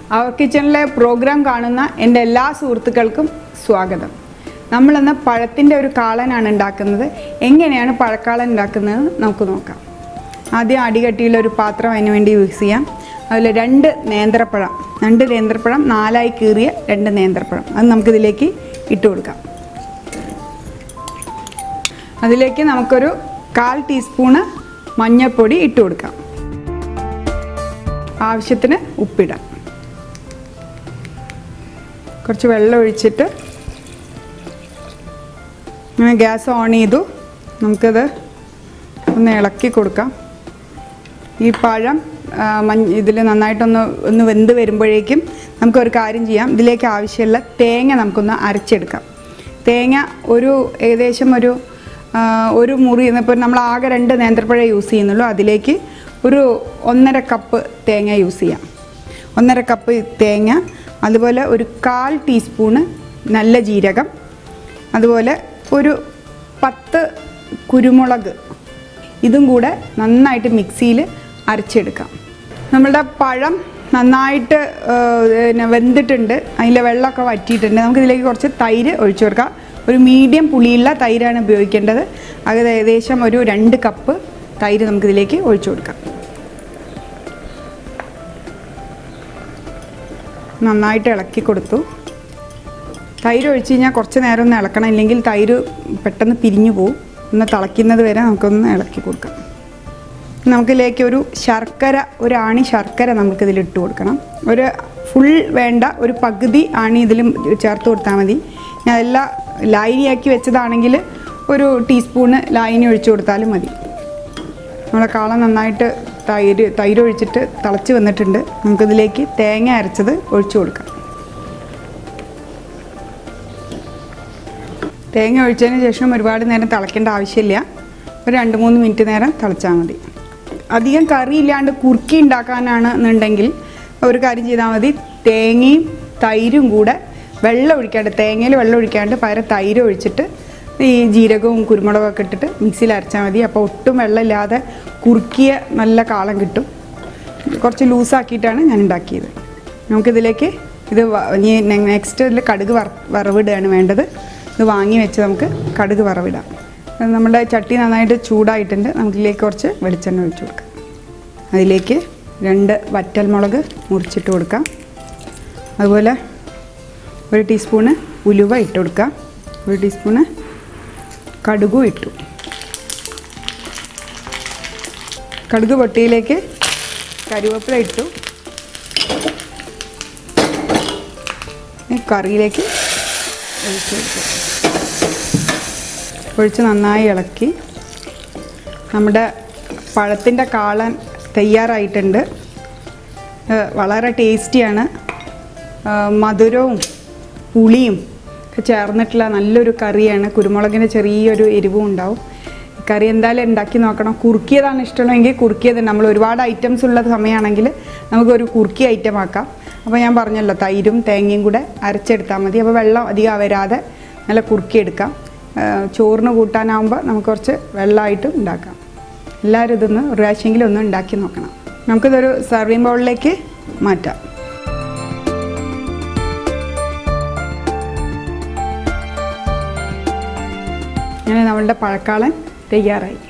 അവർ കിച്ചണിലെ programme കാണുന്ന എൻ്റെ എല്ലാ സുഹൃത്തുക്കൾക്കും സ്വാഗതം നമ്മളിന്ന് പഴത്തിൻ്റെ ഒരു കാളനാണ് ഉണ്ടാക്കുന്നത് എങ്ങനെയാണ് പഴക്കാളൻ ഉണ്ടാക്കുന്നത് നമുക്ക് നോക്കാം ആദ്യം അടികട്ടിയുള്ള ഒരു പാത്രം അതിന് വേണ്ടി യൂസ് ചെയ്യാം അതിൽ രണ്ട് നേന്ത്രപ്പഴം രണ്ട് നേന്ത്രപ്പഴം നാലായി കീറിയ രണ്ട് നേന്ത്രപ്പഴം അത് നമുക്കിതിലേക്ക് ഇട്ട് കൊടുക്കാം അതിലേക്ക് നമുക്കൊരു കാൽ ടീസ്പൂണ് മഞ്ഞൾപ്പൊടി ഇട്ട് കൊടുക്കാം ആവശ്യത്തിന് ഉപ്പിടാം കുറച്ച് വെള്ളം ഒഴിച്ചിട്ട് അങ്ങനെ ഗ്യാസ് ഓൺ ചെയ്തു നമുക്കത് ഒന്ന് ഇളക്കി കൊടുക്കാം ഈ പഴം ആ, മഞ്ഞ ഇതിൽ നന്നായിട്ടൊന്ന് ഒന്ന് വെന്ത് വരുമ്പോഴേക്കും നമുക്കൊരു കാര്യം ചെയ്യാം ഇതിലേക്ക് ആവശ്യമുള്ള തേങ്ങ നമുക്കൊന്ന് അരച്ചെടുക്കാം തേങ്ങ ഒരു ഏകദേശം ഒരു ആ, ഒരു മുറി ഇപ്പോൾ നമ്മൾ ആകെ രണ്ട് നേന്ത്രപ്പഴം യൂസ് ചെയ്യുന്നുള്ളൂ അതിലേക്ക് ഒരു ഒന്നര കപ്പ് തേങ്ങ യൂസ് ചെയ്യാം ഒന്നര കപ്പ് തേങ്ങ അതുപോലെ ഒരു കാൽ ടീസ്പൂണ് നല്ല ജീരകം അതുപോലെ ഒരു പത്ത് കുരുമുളക് ഇതും കൂടെ നന്നായിട്ട് മിക്സിയിൽ അരച്ചെടുക്കാം നമ്മളുടെ പഴം നന്നായിട്ട് ആ, പിന്നെ വെന്തിട്ടുണ്ട് അതിലെ വെള്ളമൊക്കെ വറ്റിയിട്ടുണ്ട് നമുക്കിതിലേക്ക് കുറച്ച് തൈര് ഒഴിച്ചു കൊടുക്കാം ഒരു മീഡിയം പുളിയുള്ള തൈരാണ് ഉപയോഗിക്കേണ്ടത് അത് ഏകദേശം ഒരു രണ്ട് കപ്പ് തൈര് നമുക്കിതിലേക്ക് ഒഴിച്ചു കൊടുക്കാം നന്നായിട്ട് ഇളക്കി കൊടുത്തു തൈര് ഒഴിച്ച് കഴിഞ്ഞാൽ കുറച്ച് നേരം ഒന്ന് ഇളക്കണം ഇല്ലെങ്കിൽ തൈര് പെട്ടെന്ന് പിരിഞ്ഞു പോകും ഒന്ന് തിളയ്ക്കുന്നത് വരെ നമുക്കൊന്ന് ഇളക്കി കൊടുക്കാം നമുക്കിതിലേക്ക് ഒരു ശർക്കര ഒരു ആണി ശർക്കര നമുക്കിതിൽ ഇട്ട് കൊടുക്കണം ഒരു ഫുൾ വേണ്ട ഒരു പകുതി ആണി ഇതിലും ചേർത്ത് കൊടുത്താൽ മതി ഞാൻ അതെല്ലാം ലായനിയാക്കി വെച്ചതാണെങ്കിൽ ഒരു ടീസ്പൂണ് ലായനി ഒഴിച്ചു കൊടുത്താലും മതി നമ്മളെ കാള നന്നായിട്ട് തൈര് തൈര് ഒഴിച്ചിട്ട് തിളച്ച് വന്നിട്ടുണ്ട് നമുക്കിതിലേക്ക് തേങ്ങ അരച്ചത് ഒഴിച്ചു കൊടുക്കാം തേങ്ങ ഒഴിച്ചതിന് ശേഷം ഒരുപാട് നേരം തിളയ്ക്കേണ്ട ആവശ്യമില്ല ഒരു രണ്ട് മൂന്ന് മിനിറ്റ് നേരം തിളച്ചാൽ മതി അധികം കറി ഇല്ലാണ്ട് കുറുക്കി ഉണ്ടാക്കാനാണ് എന്നുണ്ടെങ്കിൽ ഒരു കാര്യം ചെയ്താൽ മതി തേങ്ങയും തൈരും കൂടെ വെള്ളം ഒഴിക്കാണ്ട് തേങ്ങയിൽ വെള്ളം ഒഴിക്കാണ്ട് പകരം തൈര് ഒഴിച്ചിട്ട് ഈ ജീരകവും കുരുമുളകൊക്കെ ഇട്ടിട്ട് മിക്സിയിൽ അരച്ചാൽ മതി അപ്പോൾ ഒട്ടും വെള്ളമില്ലാതെ കുറുക്കിയ നല്ല കാളം കിട്ടും കുറച്ച് ലൂസാക്കിയിട്ടാണ് ഞാൻ ഉണ്ടാക്കിയത് നമുക്കിതിലേക്ക് ഇത് വ- ഇനി നെക്സ്റ്റ് ഇതിൽ കടുക് വറ വറവിടുകയാണ് വേണ്ടത് ഇത് വാങ്ങി വെച്ച് നമുക്ക് കടുക് വറവിടാം അത് നമ്മുടെ ചട്ടി നന്നായിട്ട് ചൂടായിട്ടുണ്ട് നമുക്കിതിലേക്ക് കുറച്ച് വെളിച്ചെണ്ണ ഒഴിച്ച് കൊടുക്കാം അതിലേക്ക് രണ്ട് വറ്റൽമുളക് മുറിച്ചിട്ട് കൊടുക്കാം അതുപോലെ ഒരു ടീസ്പൂണ് ഉലുവ ഇട്ട് കൊടുക്കാം ഒരു ടീസ്പൂണ് കടുകും ഇട്ടു കടുക് പൊട്ടിയിലേക്ക് കരിവേപ്പില ഇട്ടു ഈ കറിയിലേക്ക് ഒഴിച്ച് കൊടുക്കുക ഒഴിച്ച് നന്നായി ഇളക്കി നമ്മുടെ പഴത്തിൻ്റെ കാളൻ തയ്യാറായിട്ടുണ്ട് ഏഹ് വളരെ ടേസ്റ്റിയാണ് ഏഹ് മധുരവും പുളിയും ഒക്കെ ചേർന്നിട്ടുള്ള നല്ലൊരു കറിയാണ് കുരുമുളകിന് ചെറിയൊരു എരിവും ഉണ്ടാവും ഈ കറി എന്തായാലും ഉണ്ടാക്കി നോക്കണം കുറുക്കിയതാണ് ഇഷ്ടമുള്ളതെങ്കിൽ കുറുക്കിയത് നമ്മൾ ഒരുപാട് ഐറ്റംസ് ഉള്ള സമയമാണെങ്കിൽ നമുക്കൊരു കുറുക്കി ഐറ്റം ആക്കാം അപ്പോൾ ഞാൻ പറഞ്ഞല്ലോ തൈരും തേങ്ങയും കൂടെ അരച്ചെടുത്താൽ മതി അപ്പോൾ വെള്ളം അധികം വരാതെ നല്ല കുറുക്കിയെടുക്കാം ഏഹ് ചോറിന് കൂട്ടാനാകുമ്പോൾ നമുക്ക് കുറച്ച് വെള്ളമായിട്ടും ഉണ്ടാക്കാം എല്ലാവരും ഇതൊന്ന് ഒരു പ്രാവശ്യമെങ്കിലും ഒന്ന് ഉണ്ടാക്കി നോക്കണം നമുക്കിതൊരു സർവിങ് ബൗളിലേക്ക് മാറ്റാം അങ്ങനെ നമ്മളുടെ പഴക്കാളൻ തയ്യാറായി